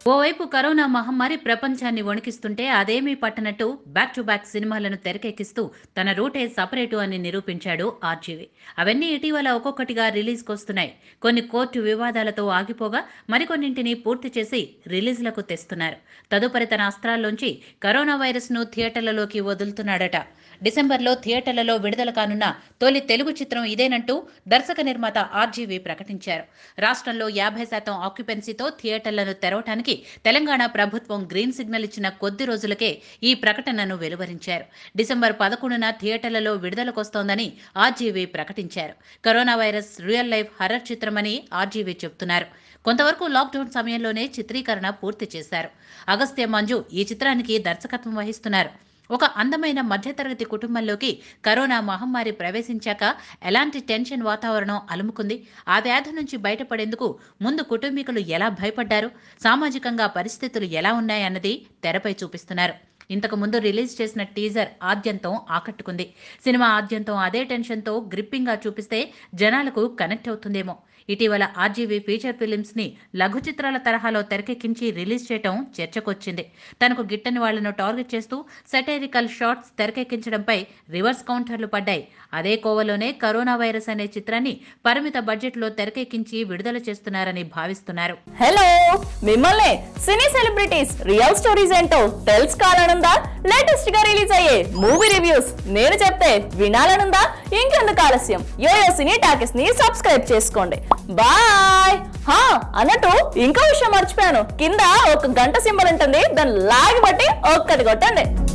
ఓవైపు కరోనా మహమ్మారి ప్రపంచాన్ని వణికిస్తుంటే అదేమీ పట్టనట్టు బ్యాక్ టు బ్యాక్ సినిమాలను తెరకెక్కిస్తూ తన రూటే సపరేటు అని నిరూపించాడు ఆర్జీవి అవన్నీ ఇటీవల ఒక్కొక్కటిగా రిలీజ్కి వస్తున్నాయి కొన్ని కోర్టు వివాదాలతో ఆగిపోగా మరికొన్నింటిని పూర్తి చేసి రిలీజ్లకు తెస్తున్నారు తదుపరి తన అస్త్రాల్లోంచి కరోనా వైరస్ను థియేటర్లలోకి వదులుతున్నాడట డిసెంబర్లో థియేటర్లలో విడుదల కానున్న తొలి తెలుగు చిత్రం ఇదేనంటూ దర్శక నిర్మాత ఆర్జీవి ప్రకటించారు రాష్ట్రంలో యాభై శాతం ఆక్యుపెన్సీతో థియేటర్లను తెరవటానికి తెలంగాణ ప్రభుత్వం గ్రీన్ సిగ్నల్ ఇచ్చిన కొద్ది రోజులకే ఈ ప్రకటనను వెలువరించారు డిసెంబర్ పదకొండున థియేటర్లలో విడుదలకొస్తోందని ఆర్జీవి ప్రకటించారు corona virus real life horror చిత్రమని ఆర్జీవి చెబుతున్నారు కొంతవరకు లాక్డౌన్ సమయంలోనే చిత్రీకరణ పూర్తి చేశారు అగస్త్య మంజు ఈ చిత్రానికి దర్శకత్వం వహిస్తున్నారు ఒక అందమైన మధ్యతరగతి కుటుంబంలోకి కరోనా మహమ్మారి ప్రవేశించాక ఎలాంటి టెన్షన్ వాతావరణం అలుముకుంది ఆ వ్యాధి నుంచి బయటపడేందుకు ముందు కుటుంబీకులు ఎలా భయపడ్డారు సామాజికంగా పరిస్థితులు ఎలా ఉన్నాయన్నది తెరపై చూపిస్తున్నారు ఇంతకు ముందు రిలీజ్ చేసిన టీజర్ ఆద్యంతం ఆకట్టుకుంది సినిమా ఆద్యంతం అదే టెన్షన్తో గ్రిప్పింగ్గా చూపిస్తే జనాలకు కనెక్ట్ అవుతుందేమో ఇటీవల ఆర్జీవీ ఫీచర్ ఫిలిమ్స్ ని లఘు చిత్రాల తరహాలో తెరకెక్కించి రిలీజ్ చేయటం చర్చకొచ్చింది తనకు గిట్టని వాళ్లను టార్గెట్ చేస్తూ సెటైరికల్ షార్ట్స్ తెరకెక్కించడంపై రివర్స్ కౌంటర్లు పడ్డాయి అదే కోవలోనే కరోనా వైరస్ అనే చిత్రాన్ని పరిమిత బడ్జెట్లో తెరకెక్కించి విడుదల చేస్తున్నారని భావిస్తున్నారు హలో మిమ్మల్ని సినీ సెలబ్రిటీస్ రియల్ స్టోరీస్ ఏంటో తెలుసుకోవాలనుందా లేటెస్ట్ గా రిలీజ్ అయ్యే మూవీ రివ్యూస్ నేను చెప్తే వినాలనుందా ఇంకెందుకు ఆలస్యం యోయో సినీ టాకెస్ ని సబ్స్క్రైబ్ చేసుకోండి బాయ్ హా అన్నట్టు ఇంకో విషయం మర్చిపోయాను కింద ఒక గంట సింబల్ ఉంటుంది దాన్ని లాగి బట్టి ఒక్కటి కొట్టండి